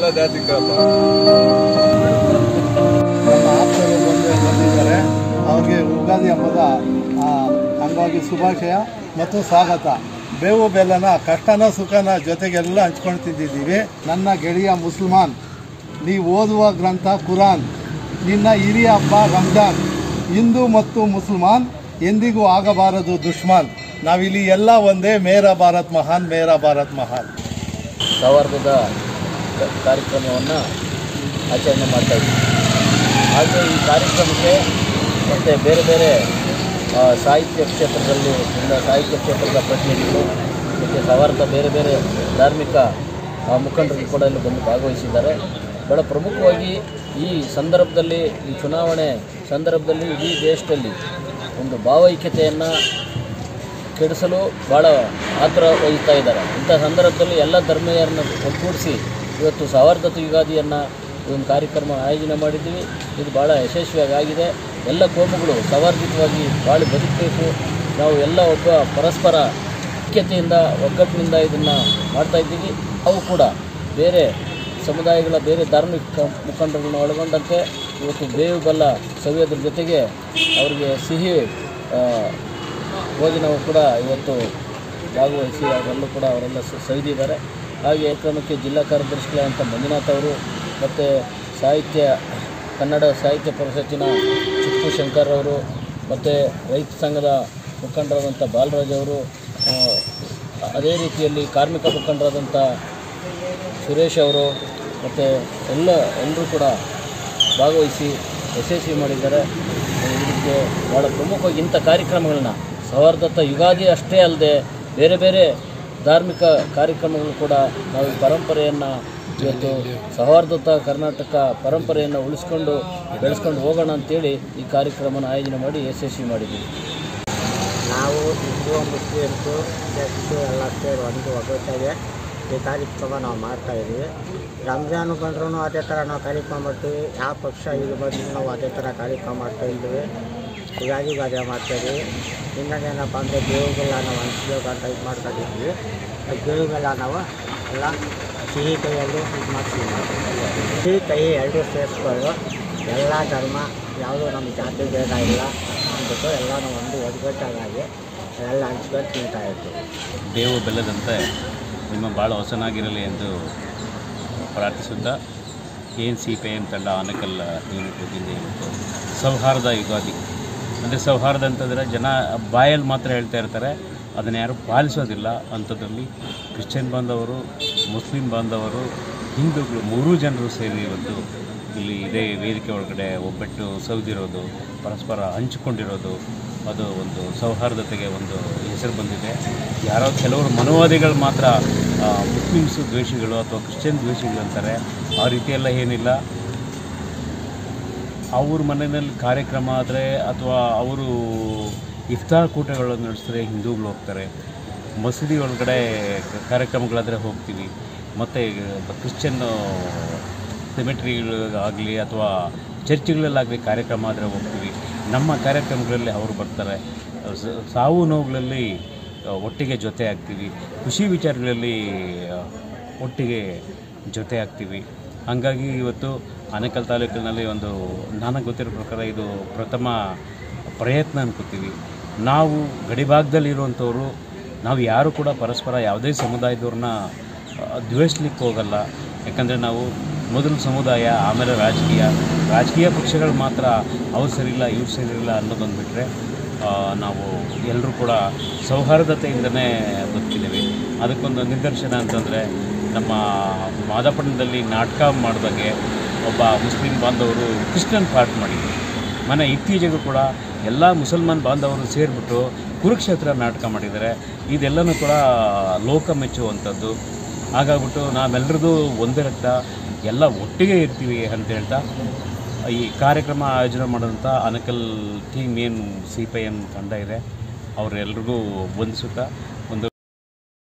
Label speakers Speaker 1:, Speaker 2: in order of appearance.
Speaker 1: ಎಲ್ಲ ಜಾತಿಕಪ್ಪ
Speaker 2: ನಮ್ಮ ಆಪ್ತರು ಬಂದು ಬಂದಿದ್ದಾರೆ ಅವ್ರಿಗೆ ಯುಗಾದಿ ಹಬ್ಬದ ಆ, ಅಂಗವಾಗಿ ಶುಭಾಶಯ ಮತ್ತು ಸ್ವಾಗತ ಬೇವು ಬೆಲ್ಲನ ಕಷ್ಟನ ಸುಖನ ಜೊತೆಗೆಲ್ಲ ಹಂಚ್ಕೊಂಡು ತಿಂದಿದ್ದೀವಿ ನನ್ನ ಗೆಳೆಯ ಮುಸಲ್ಮಾನ್ ನೀವು ಓದುವ ಗ್ರಂಥ ಕುರಾನ್ ನಿನ್ನ ಹಿರಿಯ ಹಬ್ಬ ರಂಜಾನ್ ಹಿಂದೂ ಮತ್ತು ಮುಸಲ್ಮಾನ್ ಎಂದಿಗೂ ಆಗಬಾರದು ದುಶ್ಮನ್ ನಾವಿಲ್ಲಿ ಎಲ್ಲ ಒಂದೇ ಮೇರಾ ಭಾರತ್ ಮಹಾನ್ ಮೇರಾ ಭಾರತ್ ಮಹಾನ್
Speaker 3: ಸೌಹಾರ್ದದ ಕ- ಕಾರ್ಯಕ್ರಮವನ್ನು ಆಚರಣೆ ಮಾಡ್ತಾ ಇದ್ದೀವಿ ಹಾಗೆ ಈ ಕಾರ್ಯಕ್ರಮಕ್ಕೆ ಮತ್ತು ಬೇರೆ ಬೇರೆ ಆ, ಸಾಹಿತ್ಯ ಕ್ಷೇತ್ರದಲ್ಲಿ ಇಂದ ಸಾಹಿತ್ಯ ಕ್ಷೇತ್ರದ ಪ್ರತಿನಿಧಿಗಳು ಮತ್ತು ಸೌಹಾರ್ದ ಬೇರೆ ಬೇರೆ ಧಾರ್ಮಿಕ ಆ, ಮುಖಂಡರು ಕೂಡ ಇಲ್ಲಿ ಬಂದು ಭಾಗವಹಿಸಿದ್ದಾರೆ ಭಾಳ ಪ್ರಮುಖವಾಗಿ ಈ ಸಂದರ್ಭದಲ್ಲಿ ಈ ಚುನಾವಣೆ ಸಂದರ್ಭದಲ್ಲಿ ಇಡೀ ದೇಶದಲ್ಲಿ ಒಂದು ಭಾವೈಕ್ಯತೆಯನ್ನು ಕೆಡಿಸಲು ಭಾಳ ಆತರ ವಹಿಸ್ತಾ ಇದ್ದಾರೆ ಇಂಥ ಸಂದರ್ಭದಲ್ಲಿ ಎಲ್ಲ ಧರ್ಮೀಯರನ್ನು ಒಟ್ಟುಗೂಡಿಸಿ ಇವತ್ತು ಸೌಹಾರ್ದತೆ ಯುಗಾದಿಯನ್ನು ಈ ಒಂದು ಕಾರ್ಯಕ್ರಮ ಆಯೋಜನೆ ಮಾಡಿದ್ದೀವಿ ಇದು ಭಾಳ ಯಶಸ್ವಿಯಾಗಿ ಆಗಿದೆ ಎಲ್ಲ ಕೋಮುಗಳು ಸೌಹಾರ್ದಿಕವಾಗಿ ಬಾಳಿ ಬದುಕಬೇಕು ನಾವು ಎಲ್ಲ ಒಬ್ಬ ಪರಸ್ಪರ ಐಕ್ಯತೆಯಿಂದ ಒಗ್ಗಟ್ಟಿನಿಂದ ಇದನ್ನು ಮಾಡ್ತಾ ಇದ್ದೀವಿ ಅವು ಕೂಡ ಬೇರೆ ಸಮುದಾಯಗಳ ಬೇರೆ ಧಾರ್ಮಿಕ ಮುಖಂಡರನ್ನು ಒಳಗೊಂಡಂತೆ ಇವತ್ತು ಬೇವು ಬೆಲ್ಲ ಸವಿಯೋದ್ರ ಜೊತೆಗೆ ಅವರಿಗೆ ಸಿಹಿ ಆ, ಭೋಜನವು ಕೂಡ ಇವತ್ತು ಭಾಗವಹಿಸಿ ಅವರೆಲ್ಲೂ ಕೂಡ ಅವರೆಲ್ಲ ಸ- ಸವಿದಿದ್ದಾರೆ ಹಾಗೆ ಈ ಕ್ರಮಕ್ಕೆ ಜಿಲ್ಲಾ ಕಾರ್ಯದರ್ಶಿಗಳಂತ ಮಂಜುನಾಥ್ ಅವರು ಮತ್ತು ಸಾಹಿತ್ಯ ಕನ್ನಡ ಸಾಹಿತ್ಯ ಪರಿಷತ್ತಿನ ಚಿಕ್ಕು ಶಂಕರ್ ಅವರು ಮತ್ತು ರೈತ ಸಂಘದ ಮುಖಂಡರಾದಂಥ ಬಾಲರಾಜ್ ಅವರು ಆ, ಅದೇ ರೀತಿಯಲ್ಲಿ ಕಾರ್ಮಿಕ ಮುಖಂಡರಾದಂಥ ಸುರೇಶ್ ಅವರು ಮತ್ತು ಎಲ್ಲ ಎಲ್ಲರೂ ಕೂಡ ಭಾಗವಹಿಸಿ ಯಶಸ್ವಿ ಮಾಡಿದ್ದಾರೆ ಇದಕ್ಕೆ ಭಾಳ ಪ್ರಮುಖವಾಗಿ ಇಂಥ ಕಾರ್ಯಕ್ರಮಗಳನ್ನ ಸೌಹಾರ್ದತ ಯುಗಾದಿ ಅಷ್ಟೇ ಅಲ್ಲದೆ ಬೇರೆ ಬೇರೆ ಧಾರ್ಮಿಕ ಕಾರ್ಯಕ್ರಮಗಳು ಕೂಡ ನಾವು ಈ ಪರಂಪರೆಯನ್ನು ಇವತ್ತು ಸೌಹಾರ್ದತ ಕರ್ನಾಟಕ ಪರಂಪರೆಯನ್ನು ಉಳಿಸ್ಕೊಂಡು ಬೆಳೆಸ್ಕೊಂಡು ಹೋಗೋಣ ಅಂತೇಳಿ ಈ ಕಾರ್ಯಕ್ರಮನ ಆಯೋಜನೆ ಮಾಡಿ ಯಶಸ್ವಿ ಮಾಡಿದ್ದೀವಿ
Speaker 4: ನಾವು ಹಿಂದೂ ಮುಸ್ಲಿಮ್ಸು ಕ್ರಿಶ್ಚು ಎಲ್ಲ ಸೇರಿ ಒಂದು ಒಗ್ಗಟ್ಟಾಗಿ ಈ ಕಾರ್ಯಕ್ರಮ ನಾವು ಮಾಡ್ತಾ ಇದ್ದೀವಿ ರಂಜಾನ್ ಬಂದ್ರೂ ಅದೇ ಥರ ನಾವು ಕಾರ್ಯಕ್ರಮ ಮಾಡ್ತೀವಿ ಯಾವ ಪಕ್ಷ ಇದು ಬಂದರೂ ನಾವು ಅದೇ ಥರ ಕಾರ್ಯಕ್ರಮ ಮಾಡ್ತಾ ಇದ್ದೀವಿ ಯುಗಾದಿ ಯುಗಾದಿ ಮಾಡ್ತಾ ಇದ್ದೀವಿ ಇನ್ನೊಂದೇನಪ್ಪ ಅಂದರೆ ಬೇವುಗೆಲ್ಲ ನಾವು ಹಂಚ್ಬೇಕು ಅಂತ ಇದು ಮಾಡ್ಕೊಂಡಿದ್ವಿ ಆ ಬೇವುಗೆಲ್ಲ ನಾವು ಎಲ್ಲ ಸಿಹಿ ಕೈಯಲ್ಲಿ ಇದು ಮಾಡ್ತೀವಿ ನಾವು ಸಿಹಿ ಕಹಿ ಎರಡೂ ಸೇರಿಸ್ಕೊಂಡು ಎಲ್ಲ ಧರ್ಮ ಯಾವುದೂ ನಮ್ಮ ಜಾತಿ ಭೇದ ಇಲ್ಲ ಅಂದ್ಬಿಟ್ಟು ಎಲ್ಲನೂ ಒಂದು ಒಗ್ಗಟ್ಟಾಗಿ ಎಲ್ಲ ಹಂಚ್ಕೊಂಡು ತಿಂತಾ ಇರ್ತೀವಿ
Speaker 5: ಬೇವು ಬೆಲ್ಲದಂತೆ ನಿಮ್ಮ ಭಾಳ ಹೊಸನಾಗಿರಲಿ ಎಂದು ಪ್ರಾರ್ಥಿಸುತ್ತಾ K N C P M ತಂಡ ಆನಕಲ್ ಯೂನಿಟ್ ವತಿಯಿಂದ ಇವತ್ತು ಸೌಹಾರ್ದ ಯುಗಾದಿ ಅಂದರೆ ಸೌಹಾರ್ದ ಅಂತಂದರೆ ಜನ ಬಾಯಲ್ಲಿ ಮಾತ್ರ ಹೇಳ್ತಾ ಇರ್ತಾರೆ ಅದನ್ನು ಯಾರು ಪಾಲಿಸೋದಿಲ್ಲ ಅಂಥದ್ರಲ್ಲಿ ಕ್ರಿಶ್ಚಿಯನ್ ಬಾಂಧವರು ಮುಸ್ಲಿಂ ಬಾಂಧವರು ಹಿಂದೂಗಳು ಮೂರೂ ಜನರು ಸೇರಿ ಇವತ್ತು ಇಲ್ಲಿ ಇದೇ ವೇದಿಕೆ ಒಳಗಡೆ ಒಬ್ಬಟ್ಟು ಸೌದಿರೋದು ಪರಸ್ಪರ ಹಂಚಿಕೊಂಡಿರೋದು ಅದು ಒಂದು ಸೌಹಾರ್ದತೆಗೆ ಒಂದು ಹೆಸರು ಬಂದಿದೆ ಯಾರೋ ಕೆಲವರು ಮನೋವಾದಿಗಳು ಮಾತ್ರ ಆ, ಮುಸ್ಲಿಮ್ಸ್ ದ್ವೇಷಿಗಳು ಅಥವಾ ಕ್ರಿಶ್ಚಿಯನ್ ದ್ವೇಷಿಗಳು ಅಂತಾರೆ ಆ ರೀತಿಯೆಲ್ಲ ಏನಿಲ್ಲ ಅವ್ರ ಮನೆಯಲ್ಲಿ ಕಾರ್ಯಕ್ರಮ ಆದರೆ ಅಥವಾ ಅವರು ಇಫ್ತಾರ್ ಕೂಟಗಳನ್ನು ನಡೆಸಿದ್ರೆ ಹಿಂದೂಗಳು ಹೋಗ್ತಾರೆ ಮಸೀದಿ ಒಳಗಡೆ ಕ- ಕಾರ್ಯಕ್ರಮಗಳಾದರೆ ಹೋಗ್ತೀವಿ ಮತ್ತು ಕ್ರಿಶ್ಚಿಯನ್ ಸಿಮೆಟ್ರಿಗಳಾಗಲಿ ಅಥವಾ ಚರ್ಚ್ಗಳಲ್ಲಾಗಲಿ ಕಾರ್ಯಕ್ರಮ ಆದರೆ ಹೋಗ್ತೀವಿ ನಮ್ಮ ಕಾರ್ಯಕ್ರಮಗಳಲ್ಲಿ ಅವರು ಬರ್ತಾರೆ ಸ- ಸಾವು ನೋವುಗಳಲ್ಲಿ ಆ, ಒಟ್ಟಿಗೆ ಜೊತೆ ಆಗ್ತೀವಿ ಖುಷಿ ವಿಚಾರಗಳಲ್ಲಿ ಆ, ಒಟ್ಟಿಗೆ ಜೊತೆ ಆಗ್ತೀವಿ ಹಾಗಾಗಿ ಇವತ್ತು ಆನೇಕಲ್ ತಾಲೂಕಿನಲ್ಲಿ ಒಂದು ನನಗೆ ಗೊತ್ತಿರೋ ಪ್ರಕಾರ ಇದು ಪ್ರಥಮ ಪ್ರಯತ್ನ ಅನ್ಕೋತೀವಿ ನಾವು ಗಡಿಭಾಗದಲ್ಲಿರುವಂಥವ್ರು ನಾವು ಯಾರು ಕೂಡ ಪರಸ್ಪರ ಯಾವುದೇ ಸಮುದಾಯದವ್ರನ್ನ ಆ, ದ್ವೇಷಲಿಕ್ಕೆ ಹೋಗಲ್ಲ ಯಾಕಂದರೆ ನಾವು ಮೊದಲು ಸಮುದಾಯ ಆಮೇಲೆ ರಾಜಕೀಯ ರಾಜಕೀಯ ಪಕ್ಷಗಳು ಮಾತ್ರ ಅವ್ರು ಸರಿಯಿಲ್ಲ ಇವ್ರು ಸರಿಯಿಲ್ಲ ಅನ್ನೋದೊಂದು ಬಿಟ್ಟರೆ ನಾವು ಎಲ್ಲರೂ ಕೂಡ ಸೌಹಾರ್ದತೆಯಿಂದನೇ ಬದುಕಿದ್ದೀವಿ ಅದಕ್ಕೊಂದು ನಿದರ್ಶನ ಅಂತಂದರೆ ನಮ್ಮ ಮಾದಪಟ್ಟಣದಲ್ಲಿ ನಾಟಕ ಮಾಡಿದಾಗೆ ಒಬ್ಬ ಮುಸ್ಲಿಂ ಬಾಂಧವರು ಕ್ರಿಶ್ಚಿಯನ್ ಪಾರ್ಟ್ ಮಾಡಿದ್ರು ಮನೆ ಇತ್ತೀಚೆಗೂ ಕೂಡ ಎಲ್ಲ ಮುಸಲ್ಮಾನ್ ಬಾಂಧವರು ಸೇರಿಬಿಟ್ಟು ಕುರುಕ್ಷೇತ್ರ ನಾಟಕ ಮಾಡಿದ್ದಾರೆ ಇದೆಲ್ಲನೂ ಕೂಡ ಲೋಕ ಮೆಚ್ಚುವಂಥದ್ದು ಹಾಗಾಗ್ಬಿಟ್ಟು ನಾವೆಲ್ಲರದು ಒಂದೇ ರಕ್ತ ಎಲ್ಲ ಒಟ್ಟಿಗೆ ಇರ್ತೀವಿ ಅಂತ ಹೇಳ್ತಾ ಈ ಕಾರ್ಯಕ್ರಮ ಆಯೋಜನೆ ಮಾಡೋಂಥ ಅನಕಲ್ ಟೀಮ್ ಏನು ಸಿ ಪಿ ಎಮ್ ತಂಡ ಇದೆ ಅವರೆಲ್ರಿಗೂ ವಂದಿಸುತ್ತಾ